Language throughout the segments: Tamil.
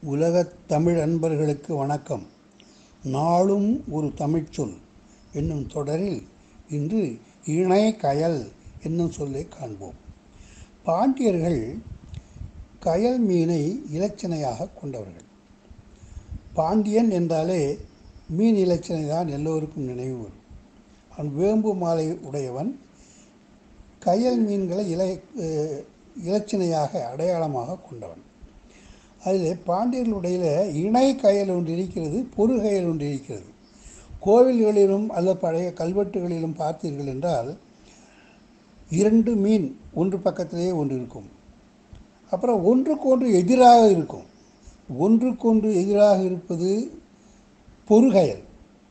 உலகத் தமிழ் அன்பர்களுக்கு வணக்கம் நாளும் ஒரு தமிழ்ச்சொல் என்னும் தொடரில் இன்று இணை கயல் என்னும் சொல்லை காண்போம் பாண்டியர்கள் கயல் மீனை இலச்சினையாக கொண்டவர்கள் பாண்டியன் என்றாலே மீன் இலச்சினை தான் எல்லோருக்கும் நினைவு வரும் அவன் வேம்பு மாலை உடையவன் கயல் மீன்களை இலை அஹ், இலச்சினையாக அடையாளமாக கொண்டவன் அதில் பாண்டியர்களுடைய இணை கயல் ஒன்று இருக்கிறது பொறு கயல் ஒன்று இருக்கிறது கோவில்களிலும் அல்லது பழைய கல்வெட்டுகளிலும் பார்த்தீர்கள் என்றால் இரண்டு மீன் ஒன்று பக்கத்திலேயே ஒன்று இருக்கும் அப்புறம் ஒன்றுக்கொன்று எதிராக இருக்கும் ஒன்றுக்கொன்று எதிராக இருப்பது பொறுகயல்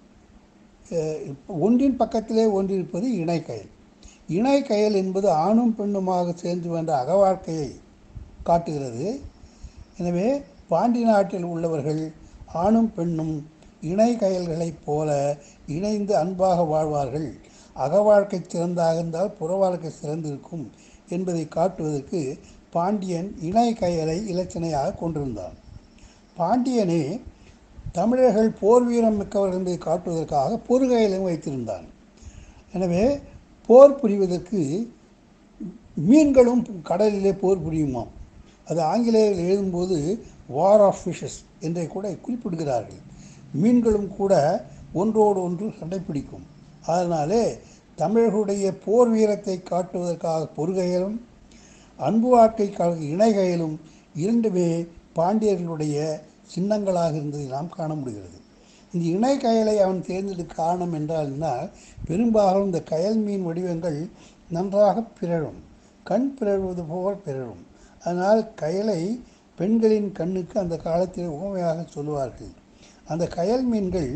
அஹ் ஒன்றின் பக்கத்திலே ஒன்று இருப்பது இணைக்கயல் இணைக்கயல் என்பது ஆணும் பெண்ணுமாக சேர்ந்து வந்த அகவாழ்க்கையை காட்டுகிறது எனவே பாண்டி நாட்டில் உள்ளவர்கள் ஆணும் பெண்ணும் இணை கயல்களைப் போல இணைந்து அன்பாக வாழ்வார்கள் அகவாழ்க்கை சிறந்தாக இருந்தால் புற வாழ்க்கை சிறந்திருக்கும் என்பதை காட்டுவதற்கு பாண்டியன் இணை கயலை இலச்சினையாக கொண்டிருந்தான் பாண்டியனே தமிழர்கள் போர் வீரம் மிக்கவர்கள் என்பதை காட்டுவதற்காக பொறுகையிலும் வைத்திருந்தான் எனவே போர் புரிவதற்கு மீன்களும் கடலிலே போர் புரியுமாம் அது ஆங்கிலேயர்கள் எழுதும்போது வார் ஆஃப் ஃபிஷஸ் என்றே கூட குறிப்பிடுகிறார்கள் மீன்களும் கூட ஒன்றோடு ஒன்று சண்டை பிடிக்கும் அதனாலே தமிழர்களுடைய போர் வீரத்தை காட்டுவதற்காக பொறுகையிலும் அன்பு வாழ்க்கைக்காக இணைகையிலும் இரண்டுமே பாண்டியர்களுடைய சின்னங்களாக இருந்ததை நாம் காண முடிகிறது இந்த இணை கயலை அவன் தேர்ந்தெடுக்க காரணம் என்றால் என்ன பெரும்பாலும் இந்த கயல் மீன் வடிவங்கள் நன்றாக பிறழும் கண் பிறழ்வது போல் பிறழும் அதனால் கயலை பெண்களின் கண்ணுக்கு அந்த காலத்தில் உவமையாக சொல்லுவார்கள் அந்த கயல் மீன்கள்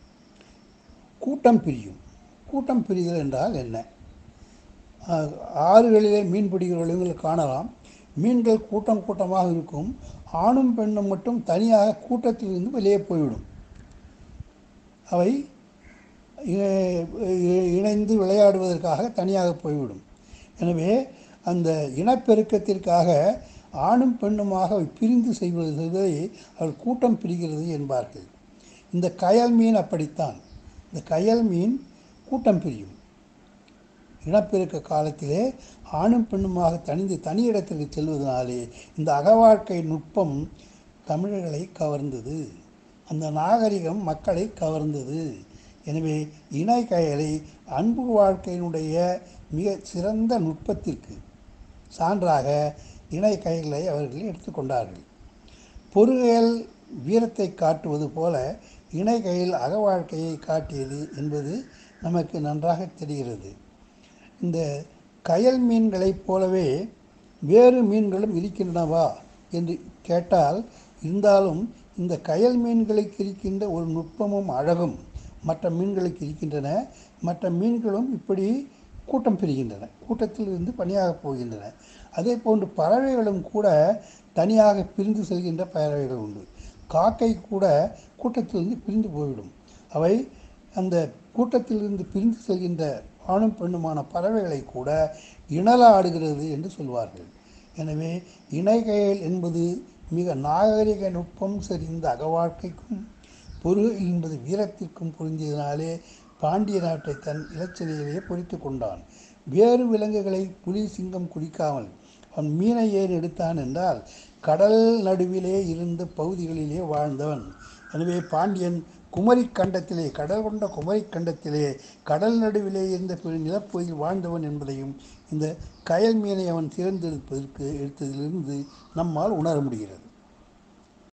கூட்டம் பிரியும் கூட்டம் பிரிதல் என்றால் என்ன ஆஹ், ஆறுகளிலே மீன் பிடிக்கிறவர்கள் காணலாம் மீன்கள் கூட்டம் கூட்டமாக இருக்கும் ஆணும் பெண்ணும் மட்டும் தனியாக கூட்டத்திலிருந்து வெளியே போய்விடும் அவை இ- இ- இணைந்து விளையாடுவதற்காக தனியாக போய்விடும் எனவே அந்த இனப்பெருக்கத்திற்காக ஆணும் பெண்ணுமாக அவை பிரிந்து செய்வது செய்வதை அவள் கூட்டம் பிரிகிறது என்பார்கள் இந்த கயல் மீன் அப்படித்தான் இந்த கயல் மீன் கூட்டம் பிரியும் இனப்பெருக்க காலத்திலே ஆணும் பெண்ணுமாக தனிந்து தனி இடத்திற்கு செல்வதனாலே இந்த அகவாழ்க்கை நுட்பம் தமிழர்களை கவர்ந்தது அந்த நாகரிகம் மக்களை கவர்ந்தது எனவே இணை கயலை அன்பு வாழ்க்கையினுடைய மிக சிறந்த நுட்பத்திற்கு சான்றாக இணை கயலை அவர்கள் எடுத்துக்கொண்டார்கள் பொறுகையல் வீரத்தை காட்டுவது போல இணை கையில் அகவாழ்க்கையை காட்டியது என்பது நமக்கு நன்றாக தெரிகிறது இந்த கயல் மீன்களைப் போலவே வேறு மீன்களும் இருக்கின்றனவா என்று கேட்டால் இருந்தாலும் இந்த கயல் மீன்களுக்கு இருக்கின்ற ஒரு நுட்பமும் அழகும் மற்ற மீன்களுக்கு இருக்கின்றன மற்ற மீன்களும் இப்படி கூட்டம் பிரிகின்றன கூட்டத்தில் இருந்து பணியாக போகின்றன அதே போன்று பறவைகளும் கூட தனியாக பிரிந்து செல்கின்ற பறவைகள் உண்டு காக்கை கூட கூட்டத்திலிருந்து பிரிந்து போய்விடும் அவை அந்த கூட்டத்திலிருந்து பிரிந்து செல்கின்ற ஆணும் பெண்ணுமான பறவைகளை கூட இணலாடுகிறது என்று சொல்வார்கள் எனவே இணைகையல் என்பது மிக நாகரிக நுட்பம் செறிந்த அகவாழ்க்கைக்கும் பொருள் என்பது வீரத்திற்கும் பொருந்தியதனாலே பாண்டிய நாட்டை தன் இலச்சினையிலேயே பொறித்து கொண்டான் வேறு விலங்குகளை புலி சிங்கம் குடிக்காமல் அவன் மீனை ஏன் எடுத்தான் என்றால் கடல் நடுவிலே இருந்த பகுதிகளிலே வாழ்ந்தவன் எனவே பாண்டியன் குமரி கண்டத்திலே கடல் கொண்ட குமரி கண்டத்திலே கடல் நடுவிலே இருந்த பெரு நிலப்பகுதியில் வாழ்ந்தவன் என்பதையும் இந்த கயல் மீனை அவன் தேர்ந்தெடுப்பதற்கு எடுத்ததிலிருந்து நம்மால் உணர முடிகிறது